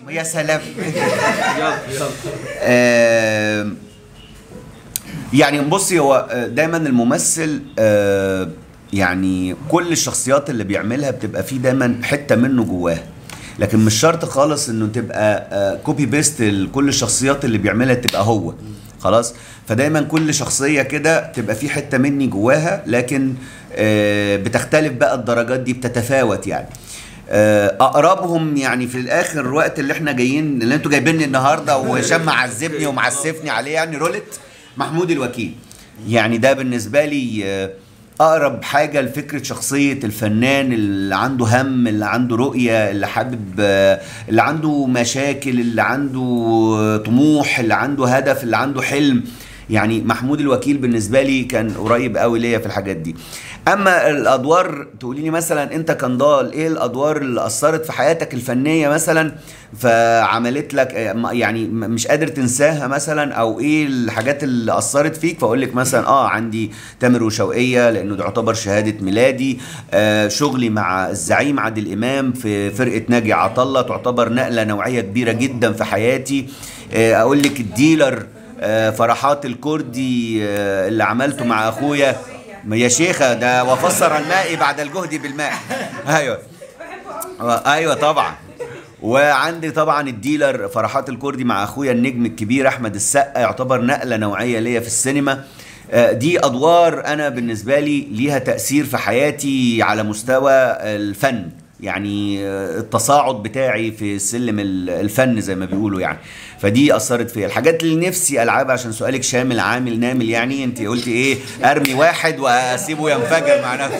يا سلام آه، يعني بصي هو آه، دايما الممثل آه، يعني كل الشخصيات اللي بيعملها بتبقى فيه دايما حته منه جواه لكن مش شرط خالص انه تبقى كوبي بيست كل الشخصيات اللي بيعملها تبقى هو خلاص فدايما كل شخصيه كده تبقى في حته مني جواها لكن آه، بتختلف بقى الدرجات دي بتتفاوت يعني آه، اقربهم يعني في الاخر الوقت اللي احنا جايين اللي انتوا جايبيني النهارده وهشام معذبني ومعسفني عليه يعني رولت محمود الوكيل يعني ده بالنسبه لي آه، اقرب حاجه لفكره شخصيه الفنان اللي عنده هم اللي عنده رؤيه اللي حابب آه، اللي عنده مشاكل اللي عنده آه، طموح اللي عنده هدف اللي عنده حلم يعني محمود الوكيل بالنسبه لي كان قريب قوي ليا في الحاجات دي اما الادوار تقولي لي مثلا انت كنضال ايه الادوار اللي اثرت في حياتك الفنيه مثلا فعملت لك آه، يعني م- مش قادر تنساها مثلا او ايه الحاجات اللي اثرت فيك فاقول لك مثلا اه عندي تامر وشوقيه لانه ده يعتبر شهاده ميلادي آه شغلي مع الزعيم عادل امام في فرقه ناجي عطله تعتبر نقله نوعيه كبيره جدا في حياتي آه اقول لك الديلر آه، فرحات الكردي آه، اللي عملته مع اخويا ما يا شيخه ده وفسر الماء بعد الجهد بالماء ايوه آه، ايوه طبعا وعندي طبعا الديلر فرحات الكردي مع اخويا النجم الكبير احمد السقا يعتبر نقله نوعيه ليا في السينما آه، دي ادوار انا بالنسبه لي ليها تاثير في حياتي على مستوى الفن يعني آه، التصاعد بتاعي في سلم ال- الفن زي ما بيقولوا يعني فدي اثرت فيا الحاجات اللي نفسي العبها عشان سؤالك شامل عامل نامل يعني انت قلتي ايه ارمي واحد واسيبه ينفجر مع نفسه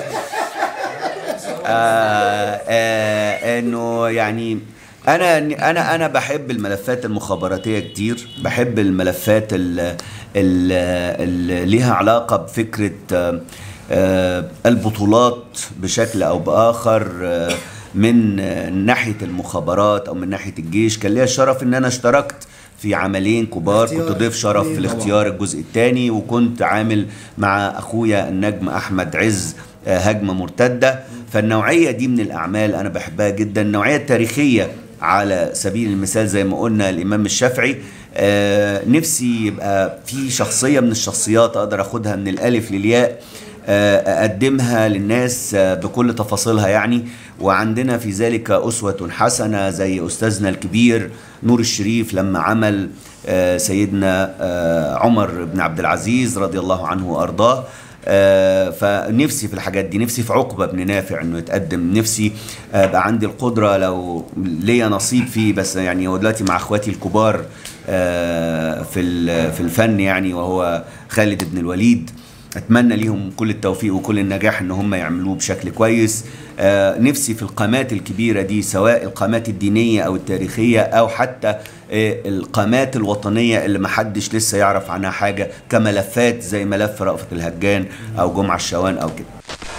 آه آه انه يعني انا انا انا بحب الملفات المخابراتيه كتير بحب الملفات اللي, اللي ليها علاقه بفكره آه آه البطولات بشكل او باخر آه من آه، ناحيه المخابرات او من ناحيه الجيش كان ليا الشرف ان انا اشتركت في عملين كبار كنت اختيار. ضيف شرف في طبعاً. الاختيار الجزء الثاني وكنت عامل مع اخويا النجم احمد عز آه، هجمه مرتده فالنوعيه دي من الاعمال انا بحبها جدا النوعيه التاريخيه على سبيل المثال زي ما قلنا الامام الشافعي آه، نفسي يبقى في شخصيه من الشخصيات اقدر اخدها من الالف للياء آه، اقدمها للناس آه، بكل تفاصيلها يعني وعندنا في ذلك اسوه حسنه زي استاذنا الكبير نور الشريف لما عمل آه، سيدنا آه، عمر بن عبد العزيز رضي الله عنه وارضاه آه، فنفسي في الحاجات دي نفسي في عقبة بن نافع انه يتقدم نفسي ابقى عندي القدرة لو ليا نصيب فيه بس يعني هو دلوقتي مع اخواتي الكبار آه، في ال- في الفن يعني وهو خالد بن الوليد اتمنى ليهم كل التوفيق وكل النجاح ان هم يعملوه بشكل كويس آه، نفسي في القامات الكبيره دي سواء القامات الدينيه او التاريخيه او حتى آه، القامات الوطنيه اللي محدش لسه يعرف عنها حاجه كملفات زي ملف رأفت الهجان او جمعه الشوان او كده